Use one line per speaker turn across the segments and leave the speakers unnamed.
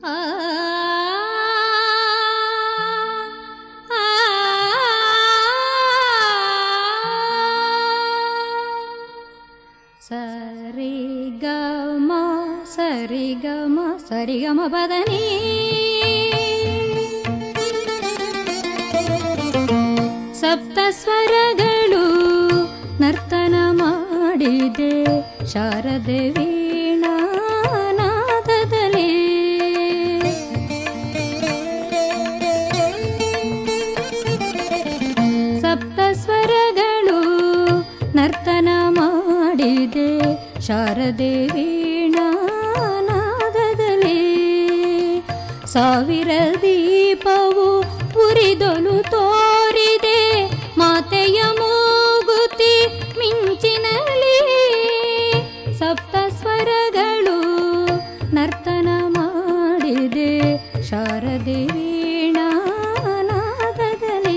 ಆ ಆ ಸರಿ ಗಮ ಸರಿ ಗಮ ಸರಿ ಗಮ ಪದನಿ ಸಪ್ತ ಸ್ವರಗಳು ನರ್ತನ ಮಾಡಿದೆ ಶಾರದೆ ವೀಣಾನಾದದಲ್ಲಿ ಸಪ್ತ ಸ್ವರಗಳು ನರ್ತನ ಮಾಡಿದೆ ಶಾರದೆ ವೀಣಾನಾದದಲ್ಲಿ ಸಾವಿರ ದೀಪವು ಉರಿದೊಲು ತೋರಿದೆ ಮಾತೆಯ ಮೂಗುತಿ ಮಿಂಚಿನಲಿ ಸಪ್ತ ಸ್ವರಗಳು ನರ್ತನ ಮಾಡಿದೆ ಶಾರದೆ ವೀಣಾನಾದದಲ್ಲಿ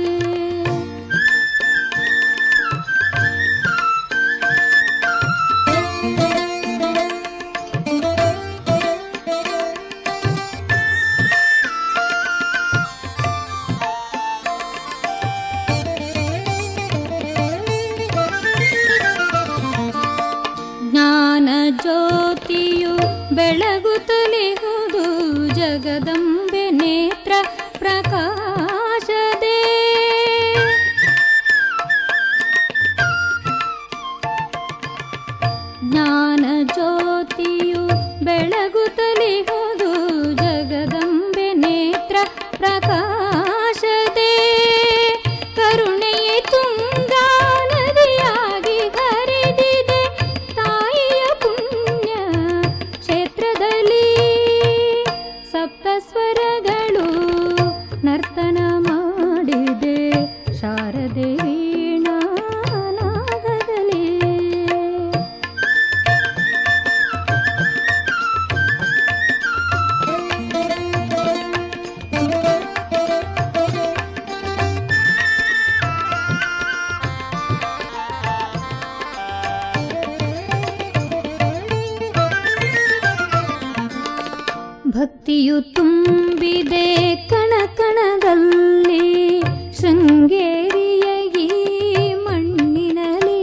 ಜ್ಞಾನ ಜ್ಯೋತಿಯು ಬೆಳಗುತ್ತಲಿಹುದು ಜಗದಂಬೆ ನೇತ್ರ ಪ್ರಕಾಶದೇ ಜ್ಞಾನ ಜ್ಯೋತಿಯು ಬೆಳಗುತ್ತಲಿಹುದು ಜಗದಂಬೆ ನೇತ್ರ ಪ್ರಕಾಶದೇ ಕರುಣೆಯೇ ತುಂಗಾ ನದಿಯಾಗಿ ಹರಿದಿದೆ ತಾಯಿಯ ಪುಣ್ಯ ಕ್ಷೇತ್ರದಲ್ಲಿ ಸಪ್ತ ಸ್ವರಗಳು ನರ್ತನ ಮಾಡಿದೆ ಶಾರದೆ ವೀಣಾನಾದದಲ್ಲಿ ಭಕ್ತಿಯು ತುಂಬಿದೆ ಕಣ ಕಣದಲ್ಲಿ ಶೃಂಗೇರಿಯ ಈ ಮಣ್ಣಿನಲ್ಲಿ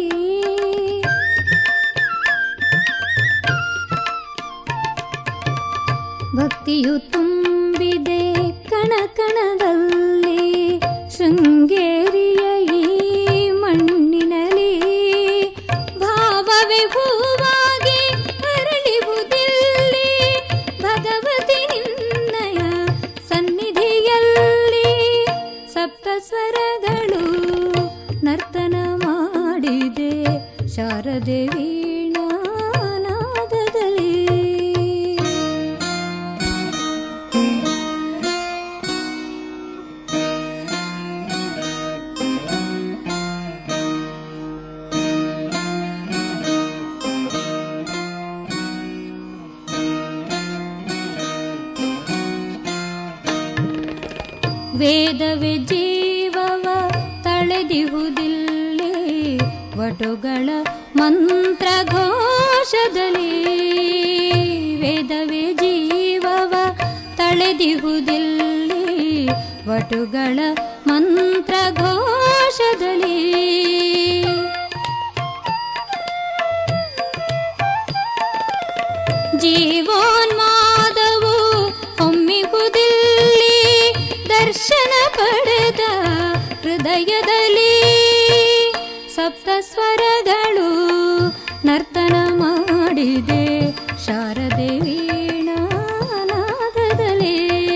ಭಕ್ತಿಯು ತುಂಬಿದೆ ಕಣ ಕಣದಲ್ಲಿ ಶೃಂಗೇರಿಯ ಈ ಮಣ್ಣಿನಲ್ಲಿ ಭಾವವೇ ಹೂವಾಗಿ ಅರಳಿಹುದಿಲ್ಲಿ ಭಗವತಿ ನಿನ್ನಯ ಸನ್ನಿಧಿಯಲ್ಲಿ ಸಪ್ತ ಸ್ವರಗಳು ನರ್ತನ ಮಾಡಿದೆ ಶಾರದೆ ವೀಣಾನಾದದಲ್ಲಿ ವೇದವೇ ಜೀವವ ತಳೆದಿಹುದಿಲ್ಲಿ ವಟುಗಳ ಮಂತ್ರಘೋಷದಲ್ಲಿ ವೇದವೇ ಜೀವವ ತಳೆದಿಹುದಿಲ್ಲಿ ವಟುಗಳ ಮಂತ್ರಘೋಷದಲ್ಲಿ ಜೀವೋನ್ಮಾದವು ಒಮ್ಮಿಗುದಿಲ್ಲಿ ದರ್ಶನ ಪಡೆದ ಹೃದಯದಲ್ಲಿ ಸಪ್ತ ಸ್ವರಗಳು ನರ್ತನ ಮಾಡಿದೆ ಶಾರದೆ ವೀಣಾನಾದದಲ್ಲಿ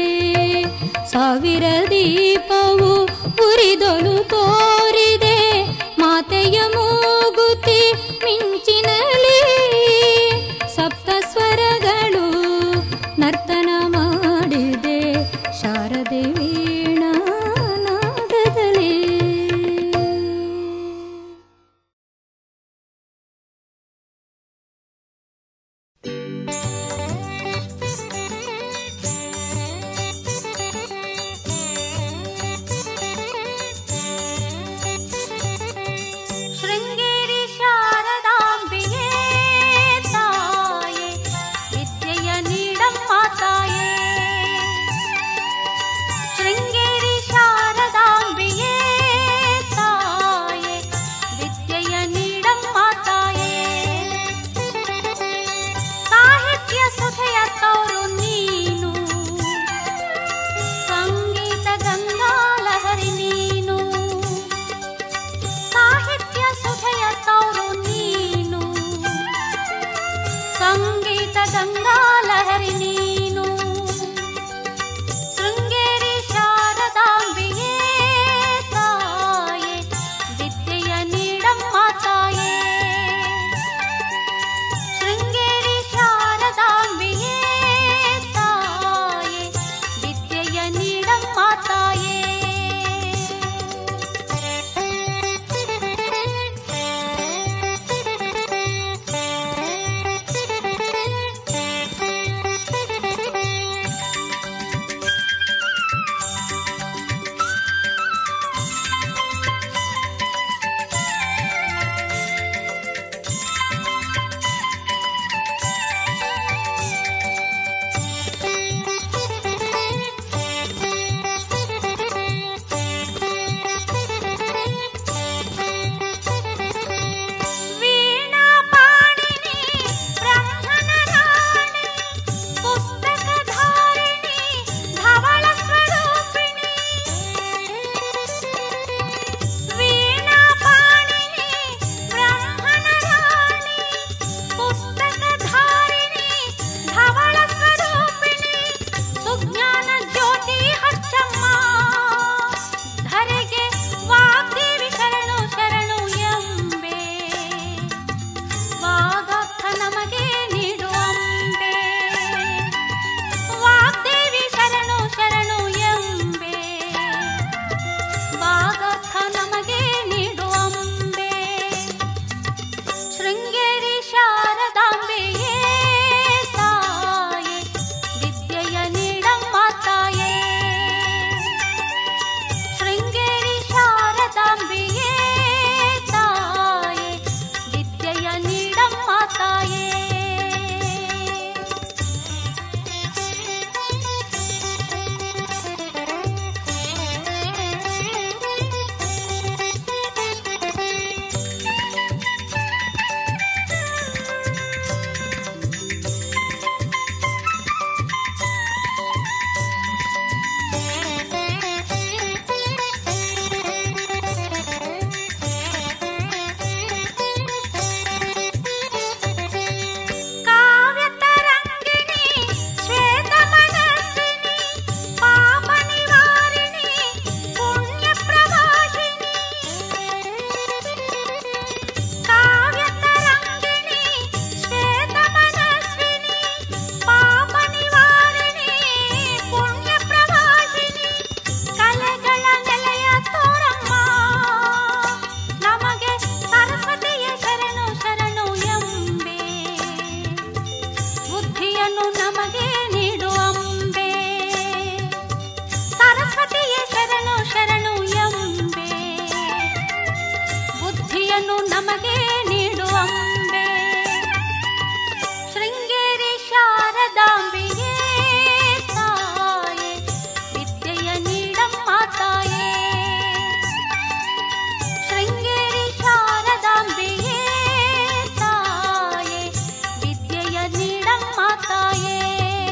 ಸಾವಿರ ದೀಪವು ಉರಿದೊಲು ತೋರಿದೆ ಮಾತೆಯ ಮೂಗುತಿ ಮಿಂಚಿನಲಿ ಸಪ್ತ ಸ್ವರಗಳು ನರ್ತನ ಮಾಡಿದೆ ಶಾರದೆ ವೀಣಾನಾದದಲ್ಲಿ
ಸಂಗೀತ ಗಂಗಾ ಲಹರಿ ನೀನು ಶೃಂಗೇರಿ ಶಾರದಾಂಬೆಯೇ ತಾಯೇ ವಿದ್ಯೆಯ ನೀಡಮ್ಮ ತಾಯೇ ಶೃಂಗೇರಿ ಶಾರದಾಂಬೆಯೇ ತಾಯೇ ವಿದ್ಯೆಯ ನೀಡಮ್ಮ ತಾಯೇ ವೀಣಾ ಪಾಣಿನಿ ಬ್ರಹ್ಮನ ರಾಣಿ ಪುಸ್ತಕ ಧಾರಿಣಿ ಧವಳ ಸ್ವರೂಪಿಣಿ ವೀಣಾ ಪಾಣಿನಿ ಬ್ರಹ್ಮನ ರಾಣಿ ಪುಸ್ತಕ ಧಾರಿಣಿ ಧವಳ ಸ್ವರೂಪಿಣಿ ಸುಜ್ಞಾನ ಜ್ಯೋತಿ ಹಚ್ಚಮ್ಮ ಧರೆಗೆ ವಾಗ್ದೇವಿ ಶರಣು ಶರಣು ಎಂಬೆ ವಾಗರ್ಥ ನಮಗೆ ನೀಡುವಂಬೆ ವಾಗ್ದೇವಿ ಶರಣು ಶರಣು ಎಂಬೆ ವಾಗರ್ಥ ನಮಗೆ ನೀಡುವಂಬೆ ಶೃಂಗೇರಿ ಶಾರದಾಂಬೆಯೇ ತಾಯೇ ವಿದ್ಯೆಯ ನೀಡಮ್ಮ ತಾಯೇ ಶೃಂಗೇರಿ ಶಾರದಾಂಬೆಯೇ ತಾಯೇ ವಿದ್ಯೆಯ ನೀಡಮ್ಮ ತಾಯೇ ಕಾವ್ಯ ತರಂಗಿಣಿ ಶ್ವೇತ ಮನಸ್ವಿನಿ ಪಾಪ ನಿವಾರಿಣಿ ಪುಣ್ಯ ಪ್ರವಾಹಿನಿ ಕಾವ್ಯ ತರಂಗಿಣಿ ಶ್ವೇತ ಮನಸ್ವಿನಿ ಪಾಪ ನಿವಾರಿಣಿ ಪುಣ್ಯ ಪ್ರವಾಹಿನಿ ಕಲೆಗಳ ನೆಲೆಯ ತೋರಮ್ಮ ನಮಗೆ ಸರಸ್ವತಿಯ ಶರಣು ಶರಣು ಎಂಬೆ ಬುದ್ಧಿಯನ್ನು ನಮಗೆ ನೀಡುವಂಬೆ ಸರಸ್ವತಿಯ ಶರಣು ಶರಣು ಎಂಬೆ ಬುದ್ಧಿಯನ್ನು ನಮಗೆ ನೀಡುವಂಬೆ ಶೃಂಗೇರಿ ಶಾರದಾಂಬೆಯೇ ತಾಯೇ ವಿದ್ಯೆಯ ನೀಡಮ್ಮ ತಾಯೇ ಶೃಂಗೇರಿ ಶಾರದಾಂಬೆಯೇ ತಾಯೇ ವಿದ್ಯೆಯ ನೀಡಮ್ಮ ತಾಯೇ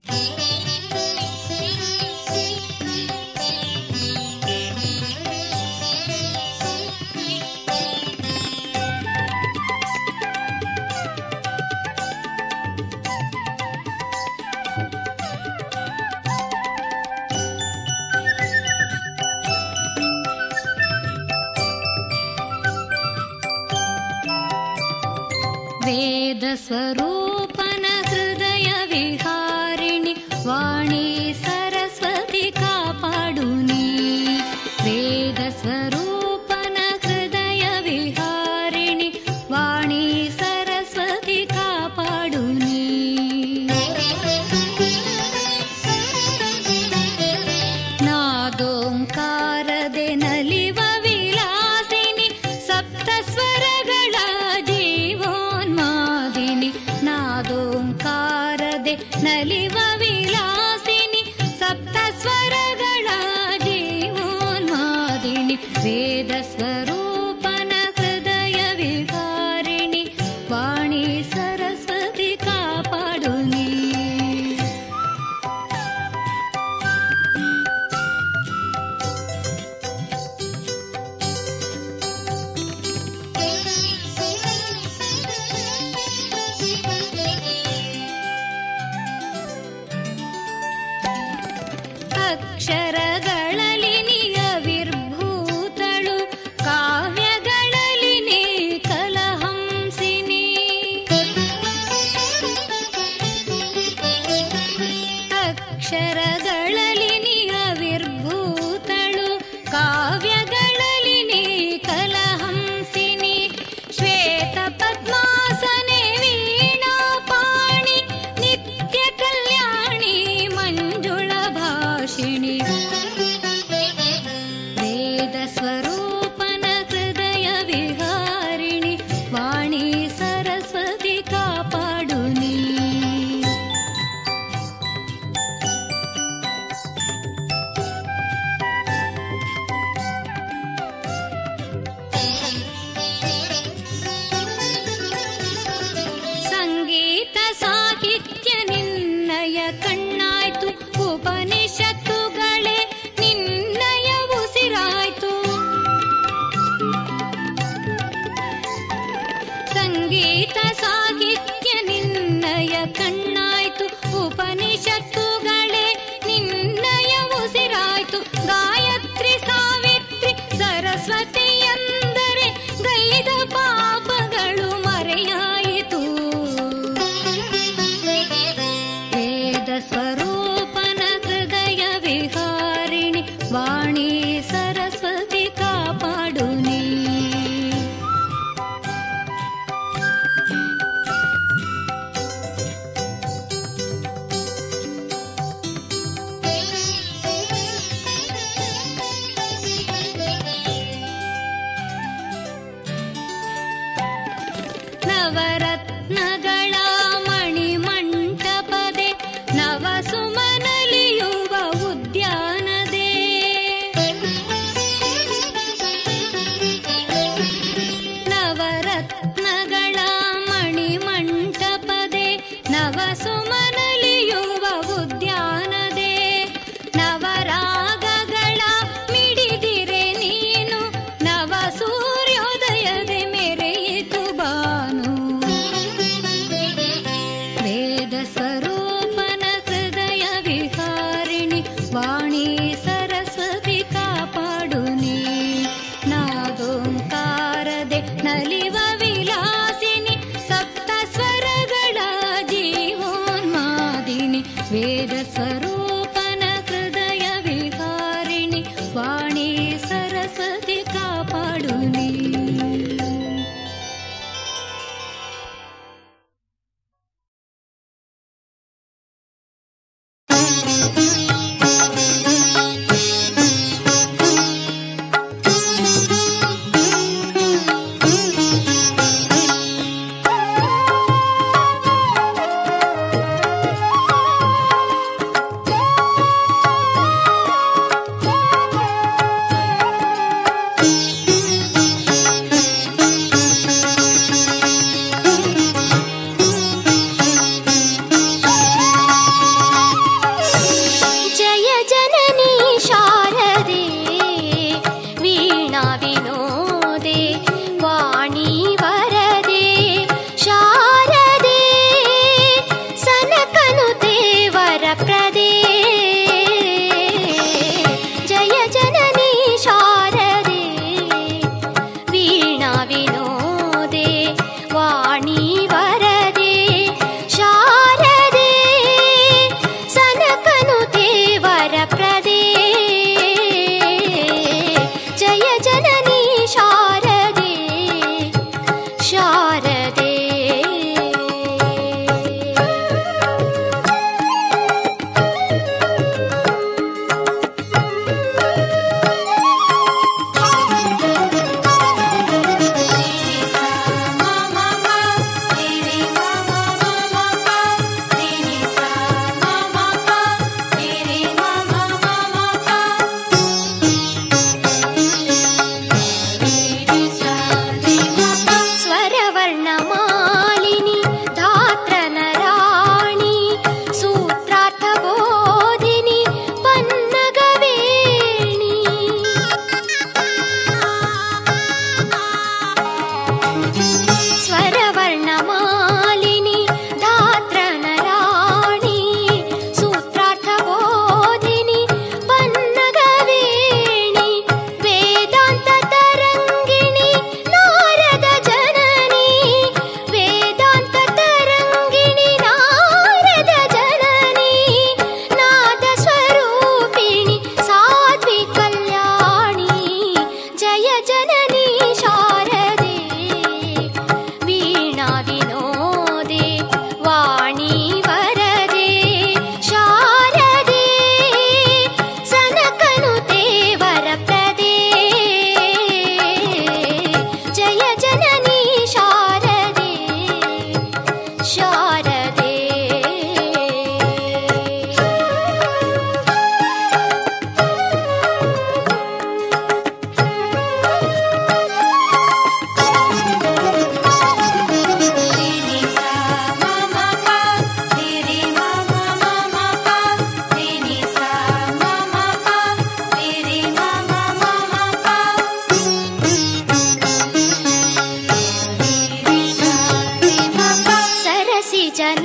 वेदस्वरूपन हृदय विहारिणि वाणी सरस्वती कापाडुनी वेदस्वरूपन हृदय विहारिणि वाणी सरस्वती कापाडुनी ನಾದೋಂಕಾರದೆ ನಲಿವ ವಿಲಾಸಿನಿ ಸಪ್ತ ಸ್ವರಗಳ ಜೀವೋನ್ಮಾದಿನಿ ನಾದೋಂಕಾರದೆ ನಲಿವ ವಿಲಾಸಿನಿ ಸಪ್ತ ಸ್ವರಗಳ ಜೀವೋನ್ಮಾದಿನಿ ವೇದ ಸ್ವರೂಪನ ಹೃದಯ ವಿಹಾರಿಣಿ ವಾಣಿ ಸರಸ್ವತಿ ಕಾಪಾಡುನಿ ಅಕ್ಷರಗಳಲ್ಲಿ ನಿಯವಿರ್ಭೂತಳು ಕಾವ್ಯಗಳಲ್ಲಿ ನೀ ಕಲಹಂಸಿನಿ ಅಕ್ಷರಗಳಲ್ಲಿ ನಿಯವಿರ್ಭೂತಳು ಕಾವ್ಯಗಳಲ್ಲಿ ನೀ ಕಲಹಂಸಿನಿ ಶ್ವೇತ ಪದ್ಮಾಸನೆ ವೀಣಾ ಪಾಣಿ ನಿತ್ಯ ಕಲ್ಯಾಣಿ ಮಂಜುಳ ಭಾಷಿಣಿ ವೇದ ಸ್ವರೂಪನ ಹೃದಯ ವಿಹಾರಿಣಿ ವಾಣಿ ಸರಸ್ವತಿ ಕಾಪಾಡುನಿ ಸಂಗೀತ ಸಾಹಿತ್ಯ ನಿನ್ನಯ ಕಣ್ಣಾಯ್ತು ಉಪನಿಷತ್ತುಗಳೇ ನಿನ್ನಯ ಉಸಿರಾಯ್ತು ಸಂಗೀತ ಸಾಹಿತ್ಯ ನಿನ್ನಯ ಕಣ್ಣಾಯ್ತು ಉಪನಿಷತ್ತುಗಳೇ ನಿನ್ನಯ ಉಸಿರಾಯ್ತು ಗಾಯತ್ರಿ ಸಾವಿತ್ರಿ ಸರಸ್ವತಿ ಎಂದರೆ ಗೈದ ಪಾಪಗಳು ಮರೆಯಾಯಿತು ವೇದ ಸ್ವರೂಪನ ಹೃದಯ ವಿಹಾರಿಣಿ ವಾಣಿ ಸರಸ್ವತಿ ಕಾಪಾಡುನಿ ನವರತ್ನಗಳ ಮಣಿಮಂಟಪದೆ ನವ ಸುಮನಲಿಯುವ ಉದ್ಯಾನದೆ ನವರತ್ನಗಳ ಮಣಿಮಂಟಪದೆ ನವ ಸುಮನಲಿಯುವ ಉದ್ಯಾನದೆ ನವರಾಗಗಳ ಮಿಡಿದಿರೆ ನೀನು ನವ ಸೂರ್ಯೋದಯದೆ ಮೆರೆಯಿತು ಬಾನು ವೇದ ಸ್ವರೂಪನ ಹೃದಯ ವಿಹಾರಿಣಿ ವಾಣಿ ಸರಸ್ವತಿ ಕಾಪಾಡುನಿ ನಾದೋಂಕಾರದೆ ನಲಿವ ವಿಲಾಸಿನಿ ಸಪ್ತ ಸ್ವರಗಳ ಜೀವೋನ್ಮಾದಿನಿ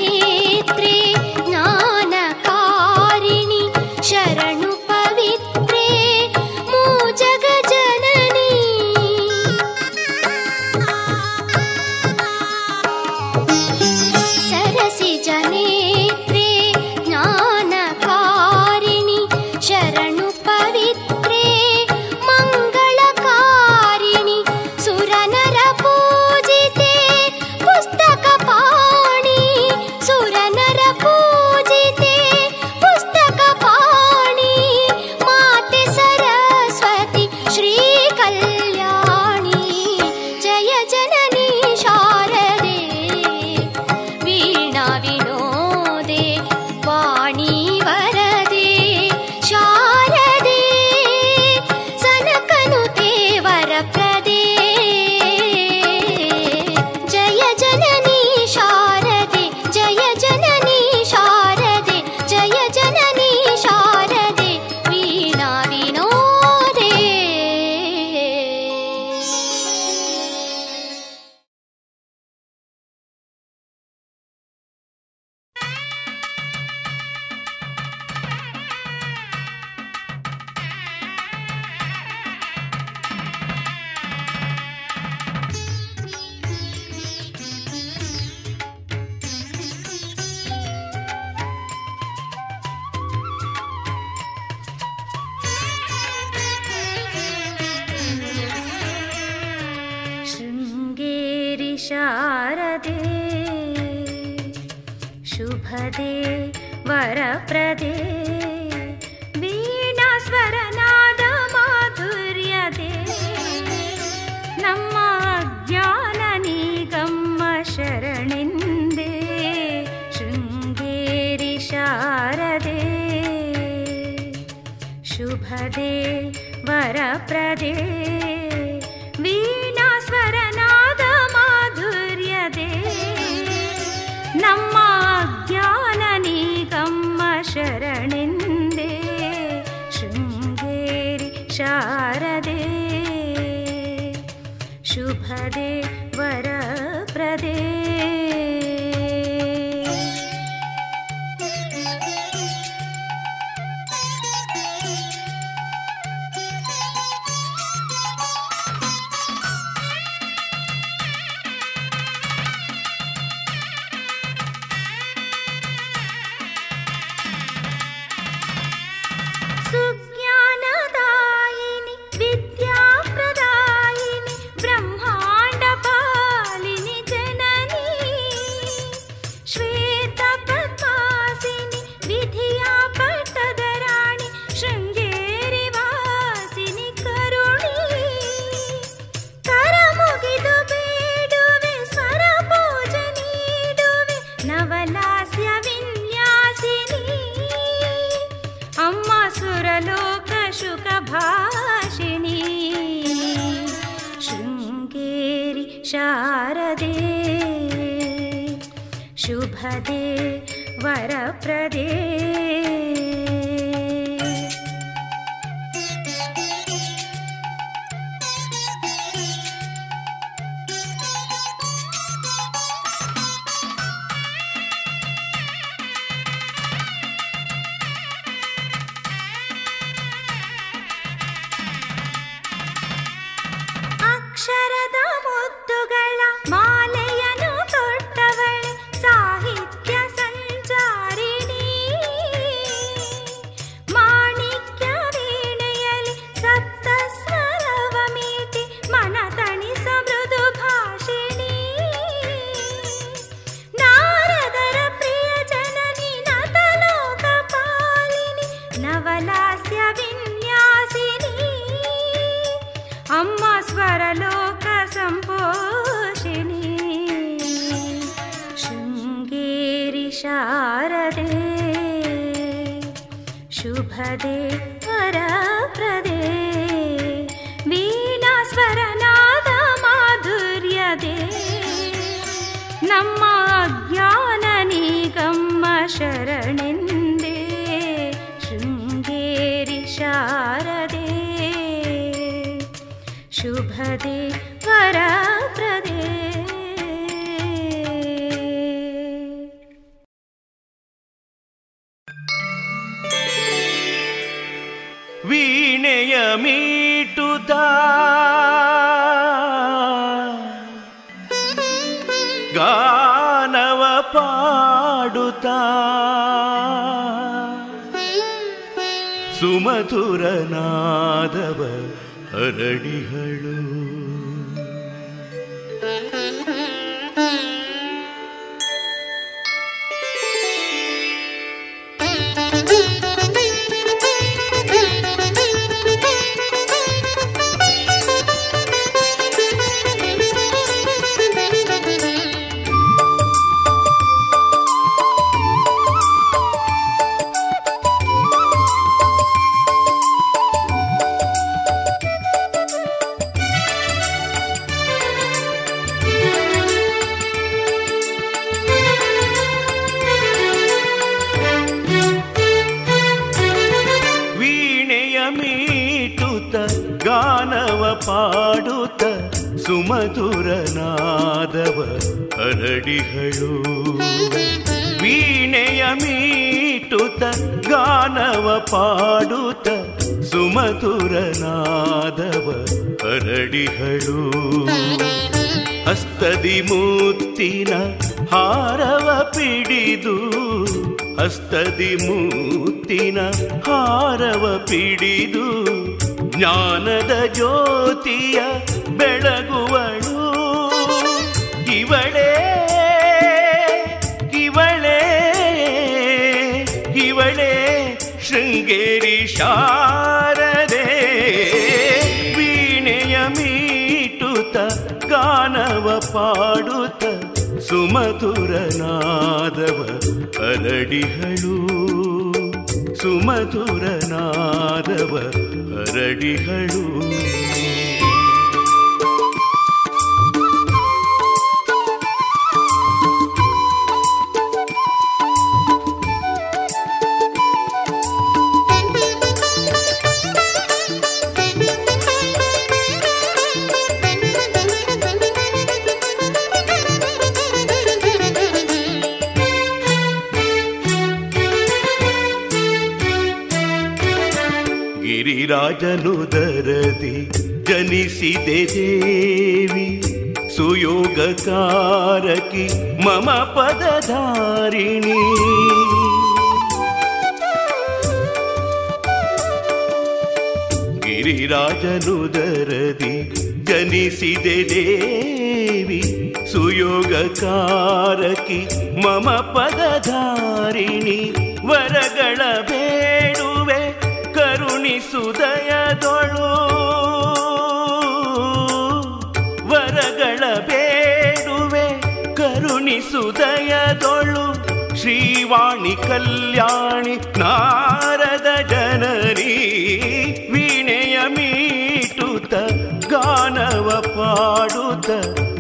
ಜಯಜನನೇತ್ರೆ ಜ್ಞಾನಕಾರಿಣಿ ಶರಣು ಪವಿತ್ರೆ ಮೂ ಜಗ ಜನನಿ सरसि जनेत्रे ज्ञानकारिणि शरणु पवित्रे मङ्गलकारिणि सुरनर पूजिते पुस्तकपाणि सुरनर पूजिते पुस्तकपाणि माते सरस्वती श्रीकल्याणी जय जननी शारदे वीणा विनोदे वाणी वरदे शारदे सनकनुते वरप्रदे जय जननी शारदे जय जननी शारदे जय जननी शारदे वीणा विनोदे
ಶೃಂಗೇರಿ ಶಾರದೆ ಶುಭದೆ ವರಪ್ರದೆ ವೀಣಾ ಸ್ವರನಾದ ಮಾಧುರ್ಯದೆ ನಮ್ಮ ಅಜ್ಞಾನ ನೀಗಮ್ಮ ಶರಣೆಂದೆ ಶೃಂಗೇರಿ ಶಾರದೆ ಶುಭದೆ ವರಪ್ರದೆ ವೀಣಾ ಸ್ವರನಾದ ಮಾಧುರ್ಯದೆ ನಮ್ಮ ಜ್ಞಾನ ನೀಗಮ್ಮ ಶರಣೆಂದೆ ಶೃಂಗೇರಿ ಶಾರದೆ ಶುಭದೆ ವರಪ್ರದೆ ಸುಜ್ಞಾನದಾಯಿನಿ ವಿದ್ಯಾಪ್ರದಾಯಿನಿ ಬ್ರಹ್ಮಾಂಡ ಪಾಲಿನಿ ಜನನಿ ಶ್ವೇತ ಪದ್ಮಾಸಿನಿ ವಿಧಿಯ ಪಟ್ಟದ ರಾಣಿ ಶೃಂಗೇರಿ ವಾಸಿನಿ ಕರುಣಿ ಕರ ಮುಗಿದು ಬೇಡುವೆ ಸ್ವರ ಪೂಜೆ ನೀಡುವೆ ನವಲಾಸ್ಯ ವಿನ್ಯಾಸಿನಿ ಅಮ್ಮ ಸುರಲೋಕ ಶುಕ ಭಾಷಿಣಿ ಶೃಂಗೇರಿ ಶಾರದೆ ಶುಭದೆ ವರಪ್ರದೇ ಅಕ್ಷರದ ಮುತ್ತುಗಳ ಮಾಲೆಯನ್ನು ತೊಟ್ಟವಳೆ ಸಾಹಿತ್ಯ ಸಂಚಾರಿಣಿ ಮಾಣಿಕ್ಯ ವೀಣೆಯಲ್ಲಿ ಸಪ್ತ ಸ್ವರವ ಮೀಟಿ ಮನ ತಣಿಸ ಮೃದು ಭಾಷಿಣಿ ನಾರದರ ಪ್ರಿಯ ಜನನಿ ನತಲೋಕ ಪಾಲಿನಿ ನವಲಾಸ್ಯ ವಿನ್ಯಾಸಿನಿ ಅಮ್ಮ ಸ್ವರಲೋಕ ಸಂಪೋಷಿಣಿ ಶೃಂಗೇರಿ ಶಾರದೆ ಶುಭದೆ ವರಪ್ರದೆ ವೀಣಾ ಸ್ವರನಾದ ಮಾಧುರ್ಯದೆ ನಮ್ಮ ಅಜ್ಞಾನ ನೀಗಮ್ಮ ಶರಣೆಂದೇ ಶೃಂಗೇರಿ ಶಾರದೆ ಶುಭದೆ ವರಪ್ರದೆ
ಮೀಟುತ್ತ ಗಾನವ ಪಾಡುತ್ತಾ ಸುಮಧುರನಾದವ ಹರಡಿಗಳು ವೀಣೆಯ ಮೀಟುತ್ತ ಗಾನವ ಪಾಡುತ್ತ ಸುಮಧುರನಾದವ ಹರಡಿಗಳು ವೀಣೆಯ ಮೀಟುತ್ತ ಗಾನವ ಪಾಡುತ್ತ ಸುಮಧುರನಾದವ ಹರಡಿಗಳು ಹಸ್ತದಿ ಮುತ್ತಿನ ಹಾರವ ಪಿಡಿದು ಹಸ್ತದಿ ಮುತ್ತಿನ ಹಾರವ ಪಿಡಿದು ಜ್ಞಾನದ ಜ್ಯೋತಿಯ ಬೆಳಗುವಳು ಇವಳೇ ಇವಳೇ ಇವಳೇ ಶೃಂಗೇರಿ ಶಾರದೆ ವೀಣೆಯ ಮೀಟುತ್ತ ಗಾನವ ಪಾಡುತ್ತ ಸುಮಧುರನಾದವ ಹರಡಿಗಳು ಸುಮಧುರನಾದವ ಹರಡಿಗಳು ಗಿರಿರಾಜನುದರದಿ ಜನಿಸಿದೆ ದೇವಿ ಸುಯೋಗಕಾರಕಿ ಮಮ ಪದಧಾರಿಣಿ ಗಿರಿರಾಜನುದರದಿ ಜನಿಸಿದೆ ದೇವಿ ಸುಯೋಗಕಾರಕಿ ಮಮ ಪದಧಾರಿಣಿ ವರಗಳ ಬೇಡುವೆ ಕರುಣಿಸುದಯದೊಳು ವರಗಳ ಬೇಡುವೆ ಕರುಣಿಸುದಯದೊಳು ಶ್ರೀವಾಣಿ ಕಲ್ಯಾಣಿ ನಾರದ ಜನನಿ ವೀಣೆಯ ಮೀಟುತ್ತ ಗಾನವ ಪಾಡುತ್ತ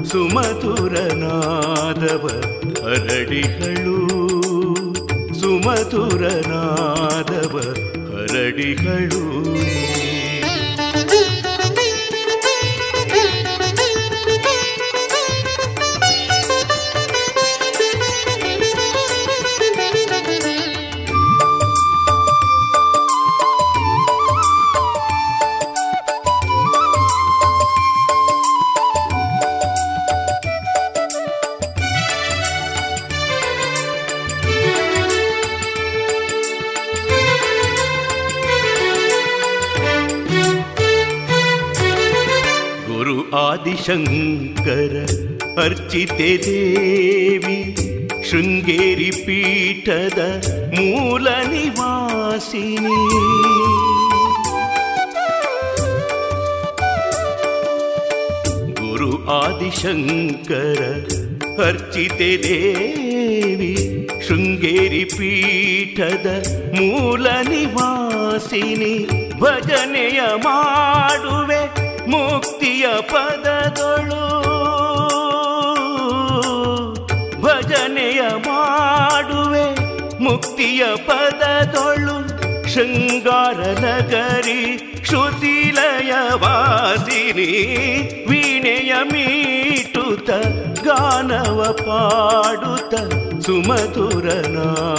ಸುಮಧುರನಾದವ ಹರಡಿಗಳು ಸುಮಧುರನಾದವ ಹರಡಿಗಳು ಗುರು ಆದಿಶಂಕರ ಅರ್ಚಿತೆ ದೇವಿ ಶೃಂಗೇರಿ ಪೀಠದ ಮೂಲ ನಿವಾಸಿನಿ ಗುರು ಆದಿಶಂಕರ ಅರ್ಚಿತೆ ದೇವಿ ಶೃಂಗೇರಿ ಪೀಠದ ಮೂಲ ನಿವಾಸಿನಿ ಭಜನೆಯ ಮಾಡುವೆ ಮುಕ್ತಿಯ ಪದದೊಳು ಭಜನೆಯ ಮಾಡುವೆ ಮುಕ್ತಿಯ ಪದದೊಳು ಶೃಂಗಾರ ನಗರಿ ಶ್ರುತಿಲಯ ವಾಸಿನಿ ವೀಣೆಯ ಮೀಟುತ್ತ ಗಾನವ ಪಾಡುತ್ತ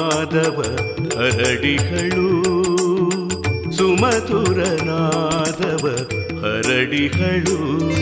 ಸುಮಧುರನಾದವ ಹರಡಿಗಳು ಸುಮಧುರನಾದವ ನಾದವ ಹರಡಿಗಳು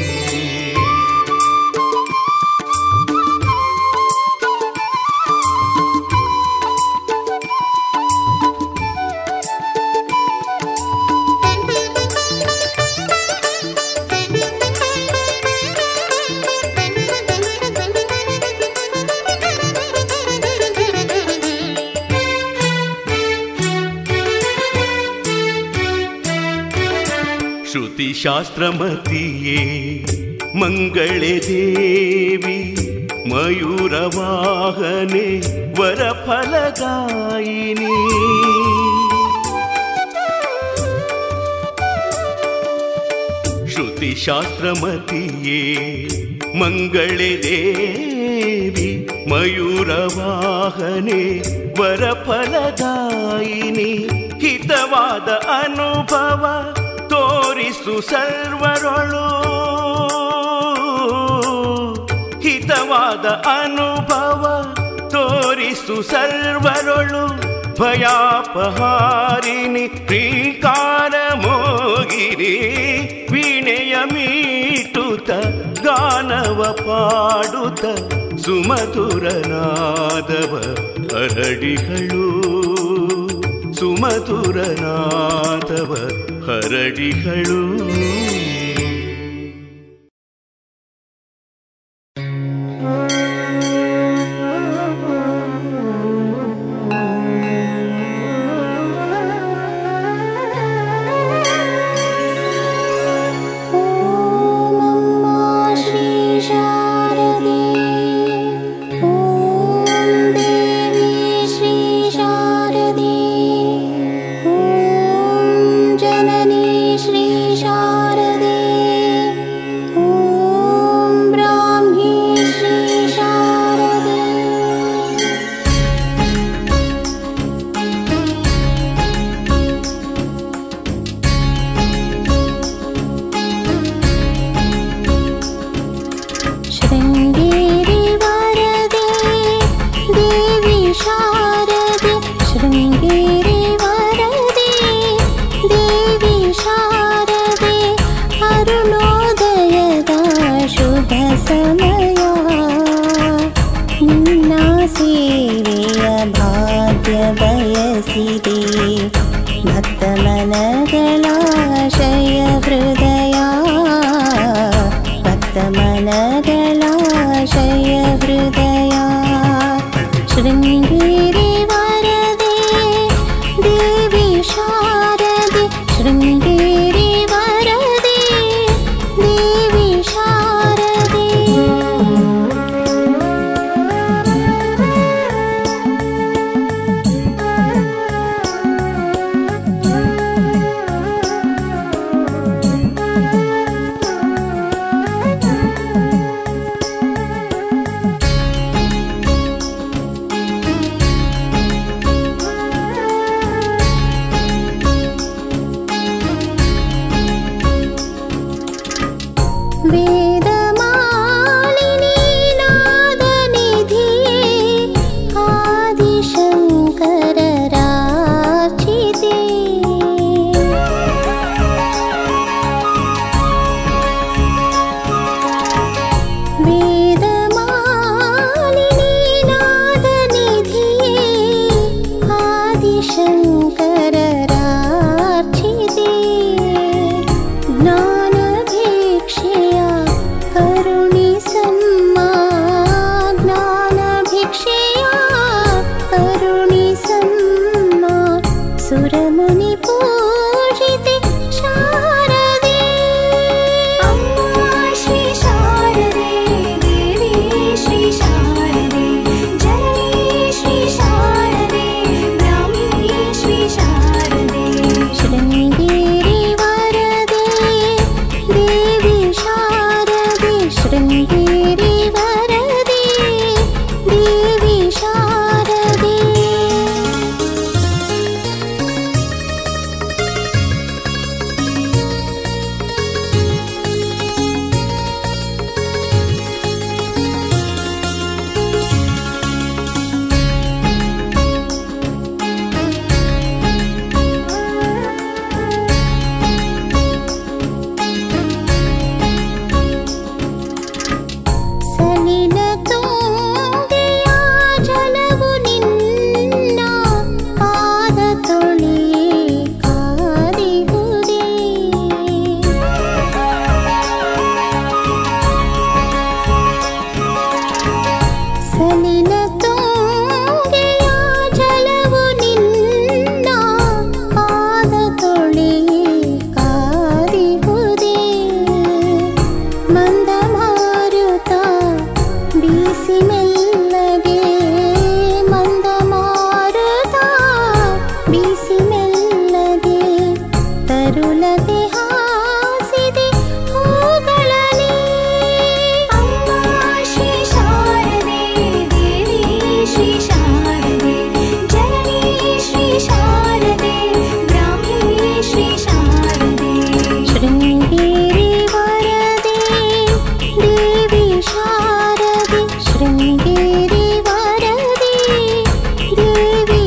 ಶ್ರುತಿಶಾಸ್ತ್ರಮತಿಯೇ ಮಂಗಳೆ ದೇವಿ ಮಯೂರವಾಹನೆ ವರಫಲದಾಯಿನಿ ಶ್ರುತಿಶಾಸ್ತ್ರಮತಿಯೇ ಮಂಗಳೆ ದೇವಿ ಮಯೂರವಾಹನೆ ವರಫಲದಾಯಿನಿ ಹಿತವಾದ ಅನುಭವ ತೋರಿಸು ಸರ್ವರೊಳು ಹಿತವಾದ ಅನುಭವ ತೋರಿಸು ಸರ್ವರೊಳು ಭಯಾಪಹಾರಿಣಿ ಪ್ರೀಕಾರ ಮೋಗಿರಿ ವೀಣೆಯ ಮೀಟುತ ಗಾನವ ಪಾಡುತ್ತ ಸುಮಧುರನಾದವ ಹರಡಿಗಳು ಸುಮಧುರನಾದವ ಹರಡಿಗಳು
ॐ श्री शारदे ॐ देवी श्री शारदे ॐ जननी श्री शारदे ॐ ब्राह्मी श्री शारदे शृङ्गेरि वरदे देवी शारदे शृङ्गेरि वरदे देवी शारदे अरुणोदयद शुभ समया ನಿನ್ನ ಸೇವೆಯ ಭಾಗ್ಯ ಬಯಸಿದೆ ಭಕ್ತ ಮನಗಳಾಶಯ ಹೃದಯ ಭಕ್ತ ಮನಗಳಾಶಯ ಹೃದಯ ಶೃಂಗೇರಿ ವರದೆ ದೇವಿ ಶಾರದೆ ಶೃಂಗೇರಿ ವರದೆ ದೇವಿ ಶಾರದೆ वेदमालिनी नादनिधिये आदिशङ्करराचिते वेदमालिनी नादनिधिये आदिशङ्करराचिते ज्ञानभिक्षया करुणिसम्मा ज्ञानभिक्षया करुणिसम्मा सुरमुनिपूजिते शारदे अम्मा श्री शारदे देवी श्री शारदे जननी श्री शारदे ब्राह्मी श्री शारदे शृङ्गेरि वरदे देवी शारदे शृङ्गेरि वरदे देवी शारदे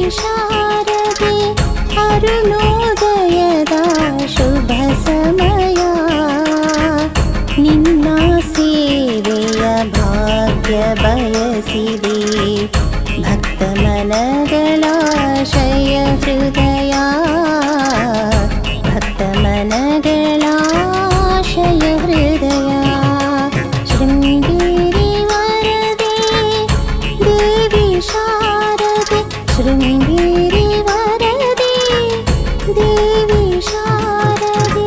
ಶಾರದೆ ಅರುಣೋದಯದ ಶುಭ ಸಮಯ ನಿನ್ನ ಸೇವೆಯ ಭಾಗ್ಯ ಬಯಸಿದೆ ಭಕ್ತ ಮನಗಳ ಶಯ ಹೃದಯ ಭಕ್ತ ಮನಗಳ ಶಯ ಹೃದಯ ಶೃಂಗೇರಿ ವರದೆ ದೇವಿ ಶಾರದೆ ಶೃಂಗೇರಿ ವರದೆ ದೇವಿ ಶಾರದೆ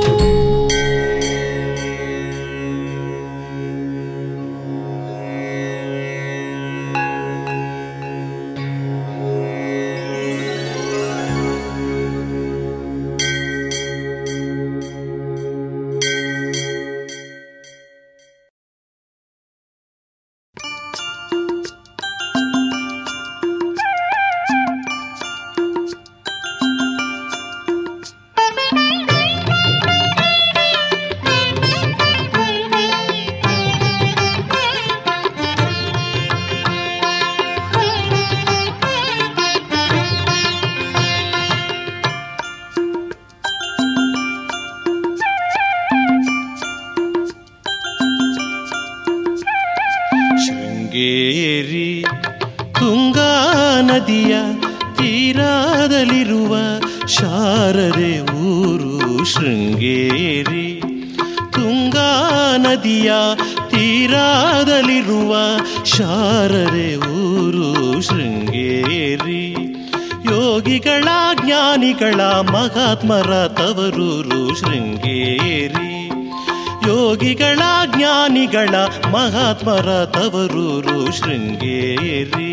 ಶೃಂಗೇರಿ ತುಂಗಾ ನದಿಯ ತೀರಾದಲ್ಲಿರುವ ಶಾರದೆ ಊರು ಶೃಂಗೇರಿ ತುಂಗಾ ನದಿಯ ತೀರಾದಲ್ಲಿರುವ ಶಾರದೆ ಊರು ಶೃಂಗೇರಿ ಯೋಗಿಗಳ ಜ್ಞಾನಿಗಳ ಮಹಾತ್ಮರ ತವರೂರು ಶೃಂಗೇರಿ ಯೋಗಿಗಳ ಜ್ಞಾನಿಗಳ ಮಹಾತ್ಮರ ತವರೂರು ಶೃಂಗೇರಿ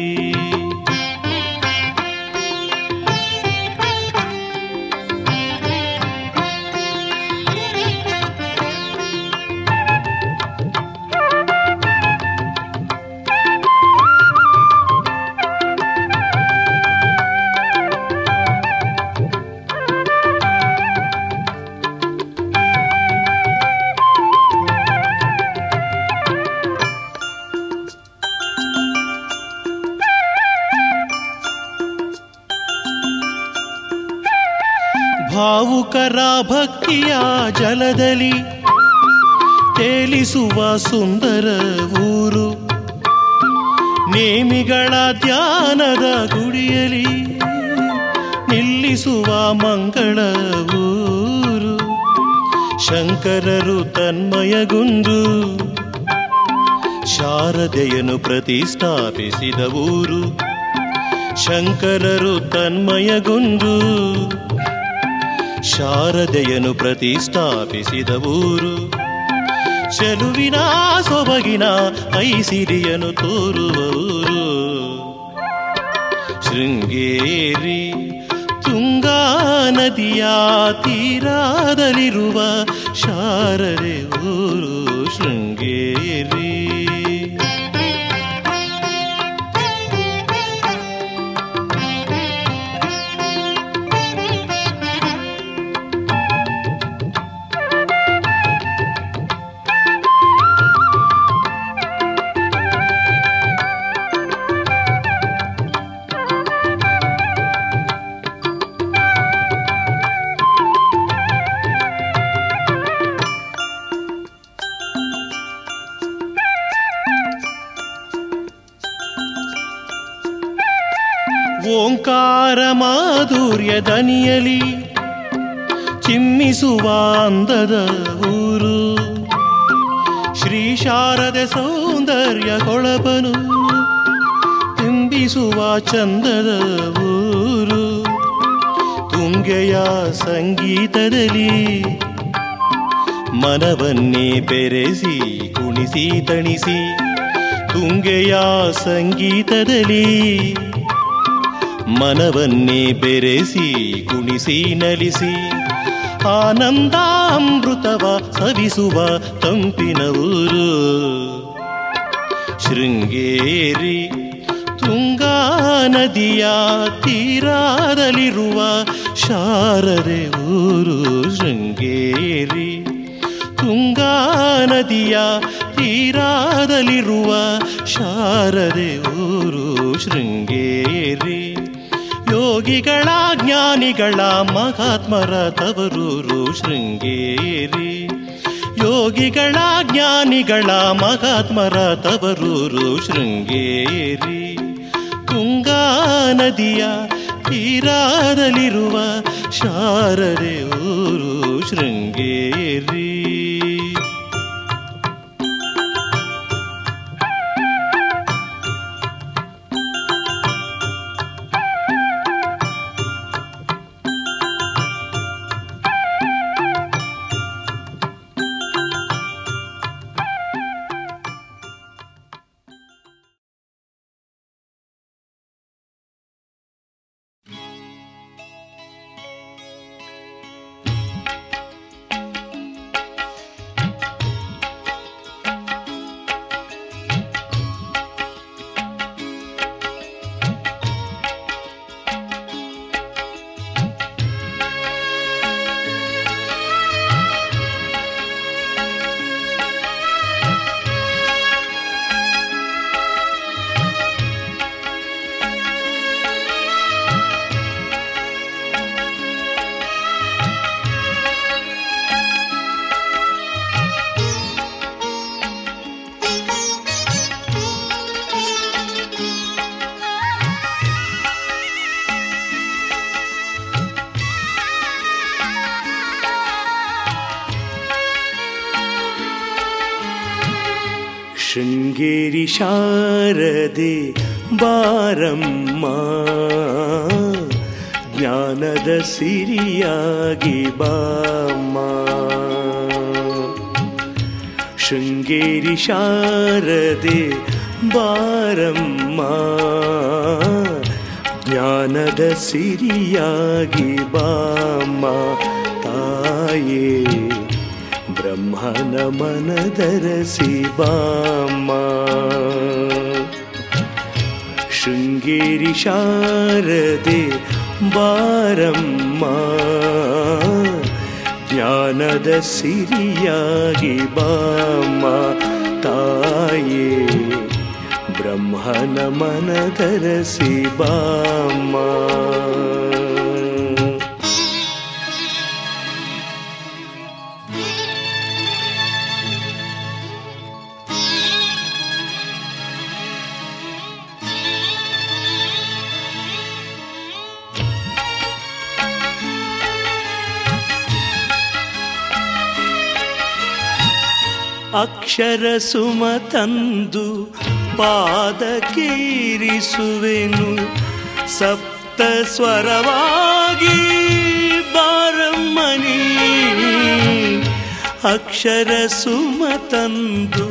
ಭಾವುಕರ ಭಕ್ತಿಯ ಜಲದಲ್ಲಿ ತೇಲಿಸುವ ಸುಂದರ ಊರು ನೇಮಿಗಳ ಧ್ಯಾನದ ಗುಡಿಯಲಿ ನಿಲ್ಲಿಸುವ ಮಂಗಳ ಊರು ಶಂಕರರು ತನ್ಮಯಗುಂದು ಶಾರದೆಯನ್ನು ಪ್ರತಿಷ್ಠಾಪಿಸಿದ ಊರು ಶಂಕರರು ತನ್ಮಯಗುಂದು ಶಾರದೆಯನ್ನು ಪ್ರತಿಷ್ಠಾಪಿಸಿದ ಊರು ಚೆಲುವಿನ ಸೊಬಗಿನ ಐಸಿರಿಯನ್ನು ತೋರುವ ಊರು ಶೃಂಗೇರಿ ತುಂಗಾ ನದಿಯ ತೀರಾದಲ್ಲಿರುವ ಶಾರದೆ ಊರು ಶೃಂಗೇರಿ ಓಂಕಾರ ಮಾಧುರ್ಯ ದನಿಯಲಿ ಚಿಮ್ಮಿಸುವ ಅಂದದ ಊರು ಶ್ರೀ ಶಾರದೆ ಸೌಂದರ್ಯ ಕೊಳಪನು ತುಂಬಿಸುವ ಚಂದದ ಊರು ತುಂಗೆಯ ಸಂಗೀತದಲ್ಲಿ ಮನವನ್ನೇ ಬೆರೆಸಿ ಕುಣಿಸಿ ತಣಿಸಿ ತುಂಗೆಯ ಸಂಗೀತದಲ್ಲಿ ಮನವನ್ನೇ ಬೆರೆಸಿ ಕುಣಿಸಿ ನಲಿಸಿ ಆನಂದಾಮೃತವ ಸವಿಸುವ ತಂಪಿನ ಊರು ಶೃಂಗೇರಿ ತುಂಗಾ ನದಿಯ ತೀರಾದಲ್ಲಿರುವ ಶಾರದೆ ಊರು ಶೃಂಗೇರಿ ತುಂಗಾ ನದಿಯ ತೀರಾದಲ್ಲಿರುವ ಶಾರದೆ ಊರು ಶೃಂಗೇರಿ ಯೋಗಿಗಳ ಜ್ಞಾನಿಗಳ ಮಹಾತ್ಮರ ತವರೂರು ಶೃಂಗೇರಿ ಯೋಗಿಗಳ ಜ್ಞಾನಿಗಳ ಮಹಾತ್ಮರ ತವರೂರು ಶೃಂಗೇರಿ ತುಂಗಾ ನದಿಯ ತೀರಾದಲ್ಲಿರುವ ಶಾರದೆ ಊರು ಶೃಂಗೇರಿ
ಶೃಂಗೇರಿ ಶಾರದೆ ಬಾರಮ್ಮ ಜ್ಞಾನದ ಸಿರಿಯಾಗಿ ಬಾಮ್ಮ ಶೃಂಗೇರಿ ಶಾರದೆ ಬಾರಮ್ಮ ಜ್ಞಾನದ ಸಿರಿಯಾಗಿ ಬಾಮ್ಮ ತಾಯೇ ಬ್ರಹ್ಮನ ಮನದರಸಿ ಬಾಮ್ಮ ಶೃಂಗೇರಿ ಶಾರದೆ ಬಾರಮ್ಮ ಜ್ಞಾನದ ಸಿರಿಯಾಗಿ ಬಾಮ್ಮ ತಾಯೇ ಬ್ರಹ್ಮನ ಮನದರಸಿ ಬಾಮ್ಮ ಅಕ್ಷರ ಸುಮ ತಂದು ಪಾದಕೇರಿಸುವೆನು ಸಪ್ತ ಸ್ವರವಾಗಿ ಬಾರಮ್ಮನಿ ಅಕ್ಷರ ಸುಮ ತಂದು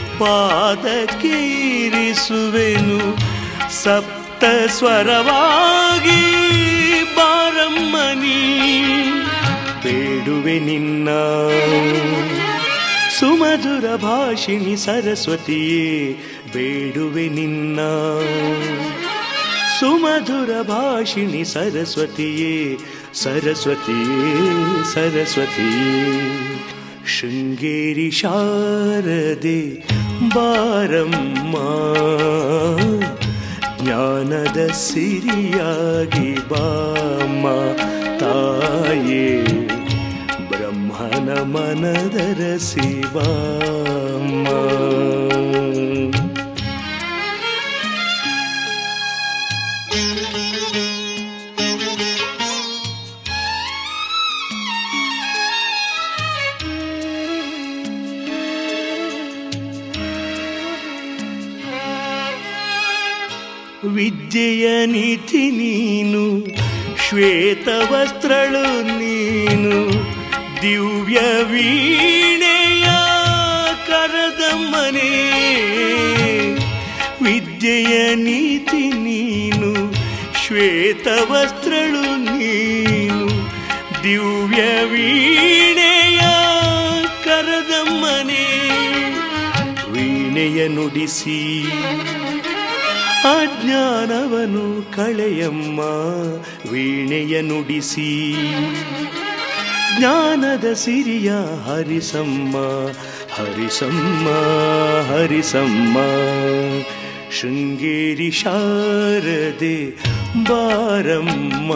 ಪಾದಕೇರಿಸುವೆನು ಸಪ್ತ ಸ್ವರವಾಗಿ ಬಾರಮ್ಮನಿ ಬೇಡುವೆ ನಿನ್ನ ಸುಮಧುರ ಭಾಷಿಣಿ ಸರಸ್ವತಿಯೇ ಬೇಡುವೆ ನಿನ್ನ ಸುಮಧುರ ಭಾಷಿಣಿ ಸರಸ್ವತಿಯೇ ಸರಸ್ವತಿಯೇ ಸರಸ್ವತಿಯೇ ಶೃಂಗೇರಿ ಶಾರದೆ ಬಾರಮ್ಮ ಜ್ಞಾನದ ಸಿರಿಯಾಗಿ ಬಾಮ್ಮ ತಾಯೇ ಬ್ರಹ್ಮನ ಮನದರ ಶಿವಮ್ಮ ವಿದ್ಯೆಯ ನೀತಿ ನೀನು ಶ್ವೇತ ವಸ್ತ್ರಳು ನೀನು ದಿವ್ಯ ವೀಣೆಯ ಕರದಮ್ಮನೆ ವಿದ್ಯೆಯ ನೀತಿ ನೀನು ಶ್ವೇತ ವಸ್ತ್ರಳು ನೀನು ದಿವ್ಯ ವೀಣೆಯ ಕರದಮ್ಮನೆ ವೀಣೆಯ ನುಡಿಸಿ ಅಜ್ಞಾನವನು ಕಳೆಯಮ್ಮ ವೀಣೆಯ ನುಡಿಸಿ ಜ್ಞಾನದ ಸಿರಿಯ ಹರಿಸಮ್ಮ ಹರಿಸಮ್ಮ ಹರಿಸಮ್ಮ ಶೃಂಗೇರಿ ಶಾರದೆ ಬಾರಮ್ಮ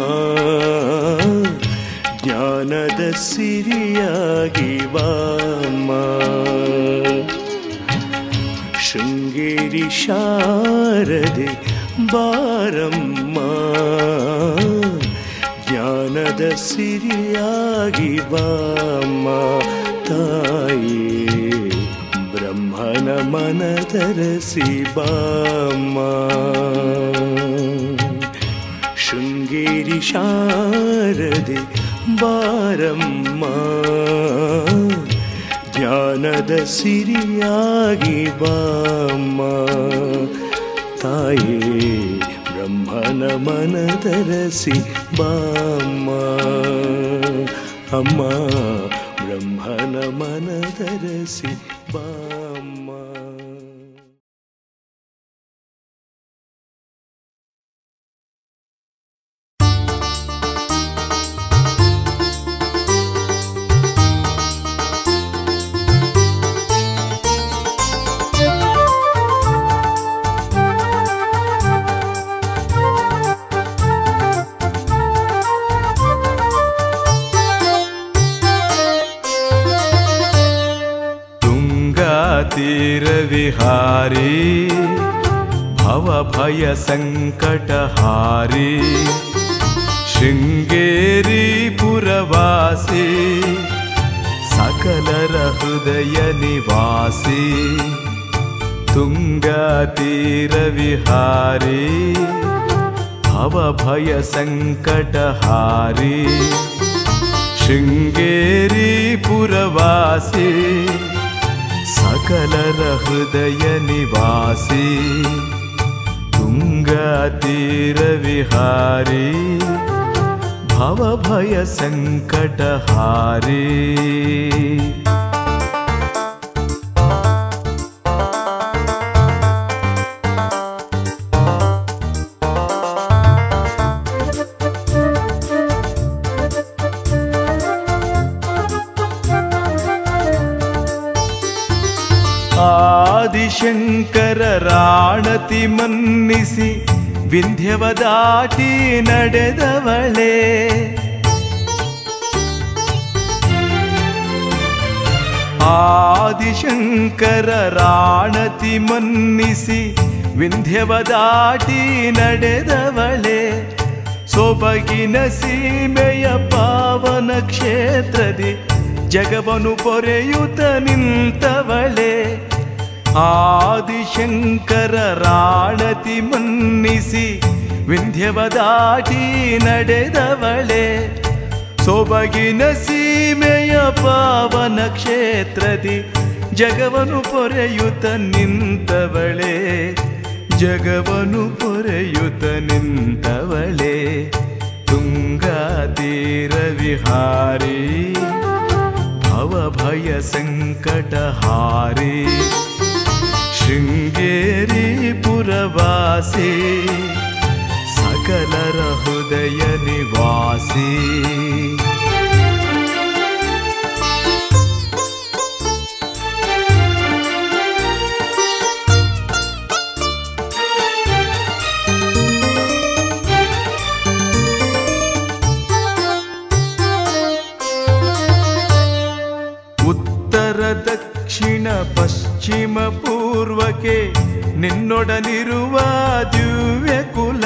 ಜ್ಞಾನದ ಸಿರಿಯಾಗಿ ಬಾಮ್ಮ ಶೃಂಗೇರಿ ಶಾರದೆ ಬಾರಮ್ಮ ಜ್ಞಾನದ ಸಿರಿಯಾಗಿ ಬಾಮ್ಮ ತಾಯೇ ಬ್ರಹ್ಮನ ಮನದರಸಿ ಬಾಮ್ಮ ಶೃಂಗೇರಿ ಶಾರದೆ ಬಾರಮ್ಮ ಜ್ಞಾನದ ಸಿರಿಯಾಗಿ ಬಾಮ್ಮ ತಾಯೇ ಬ್ರಹ್ಮನ ಮನದರಸಿ ಬಾಮ್ಮ ಅಮ್ಮ ಬ್ರಹ್ಮನ ಮನದರಸಿ ಬಾಮ್ಮ
ತುಂಗಾತೀರವಿಹಾರಿ ಭವಭಯ ಸಂಕಟಹಾರಿ ಶೃಂಗೇರಿ ಪುರವಾಸಿ ಸಕಲರ ಹೃದಯ ನಿವಾಸಿ ತುಂಗಾತೀರವಿಹಾರಿ ಭವಭಯ ಸಂಕಟಹಾರಿ ಶೃಂಗೇರಿ ಪುರವಾಸಿ ಸಕಲರ ಹೃದಯ ನಿವಾಸಿ ತುಂಗಾತೀರವಿಹಾರಿ ಭವಭಯ ಸಂಕಟಹಾರಿ ಆದಿಶಂಕರ ರಾಣತಿ ಮನ್ನಿಸಿ ವಿಂಧ್ಯವ ದಾಟಿ ನಡೆದವಳೆ ಆದಿಶಂಕರ ರಾಣತಿ ಮನ್ನಿಸಿ ವಿಂಧ್ಯವ ದಾಟಿ ನಡೆದವಳೆ ಸೊಬಗಿನ ಸೀಮೆಯ ಪಾವನ ಕ್ಷೇತ್ರದಿ ಜಗವನು ಪೊರೆಯುತ್ತ ನಿಂತವಳೆ ಆದಿಶಂಕರ ರಾಣತಿ ಮನ್ನಿಸಿ ವಿಂಧ್ಯವ ದಾಟಿ ನಡೆದವಳೆ ಸೊಬಗಿನ ಸೀಮೆಯ ಪಾವನ ಕ್ಷೇತ್ರದಿ ಜಗವನು ಪೊರೆಯುತ್ತ ನಿಂತವಳೆ ಜಗವನು ಪೊರೆಯುತ್ತ ನಿಂತವಳೆ ತುಂಗಾತೀರ ವಿಹಾರಿ ಭವಭಯ ಸಂಕಟಹಾರಿ ಶೃಂಗೇರಿ ಪುರವಾಸಿ ಸಕಲರ ಹೃದಯ ನಿವಾಸಿ ಉತ್ತರ ದಕ್ಷಿಣ ಪಶ್ಚಿಮ ಪೂರ್ವಕ್ಕೆ ನಿನ್ನೊಡನಿರುವ ದಿವ್ಯ ಕುಲ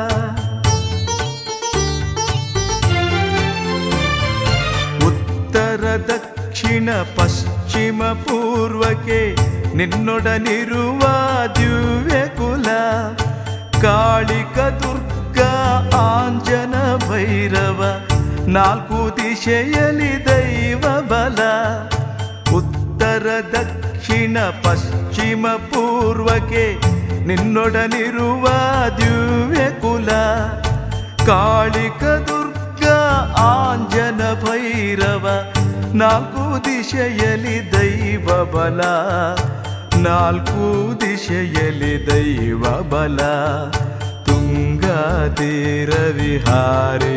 ಉತ್ತರ ದಕ್ಷಿಣ ಪಶ್ಚಿಮ ಪೂರ್ವಕ್ಕೆ ನಿನ್ನೊಡನಿರುವ ದಿವ್ಯ ಕುಲ ಕಾಳಿಕ ದುರ್ಗಾ ಆಂಜನ ಭೈರವ ನಾಲ್ಕು ದಿಶೆಯಲ್ಲಿ ದೈವ ಬಲ ಉತ್ತರ ದಕ್ಷಿಣ ಪಶ್ಚಿಮ ಪೂರ್ವಕ್ಕೆ ನಿನ್ನೊಡನಿರುವ ದಿವ್ಯ ಕುಲ ಕಾಳಿಕ ದುರ್ಗಾ ಆಂಜನ ಭೈರವ ನಾಲ್ಕು ದಿಶೆಯಲ್ಲಿ ದೈವ ಬಲ ನಾಲ್ಕು ದಿಶೆಯಲ್ಲಿ ದೈವ ಬಲ ತುಂಗಾತೀರ ವಿಹಾರಿ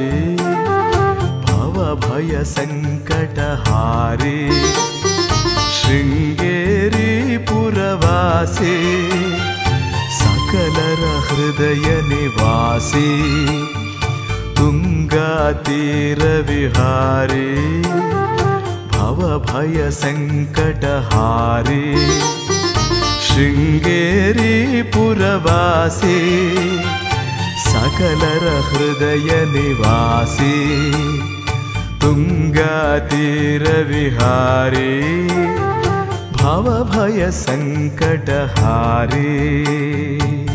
ಭವಭಯ ಸಂಕಟಹಾರಿ ಶೃಂಗೇರಿ ಪುರವಾಸಿ ಸಕಲ ಸಕಲರ ಹೃದಯ ನಿವಾಸಿ ತುಂಗಾ ತೀರ ವಿಹಾರಿ ಭವ ಭಯ ಸಂಕಟ ಹಾರಿ ಶೃಂಗೇರಿ ಪುರವಾಸಿ ಸಕಲರ ಹೃದಯ ನಿವಾಸಿ ತುಂಗಾ ತೀರ ವಿಹಾರಿ ಭವ ಭಯ ಸಂಕಟ ಹಾರಿ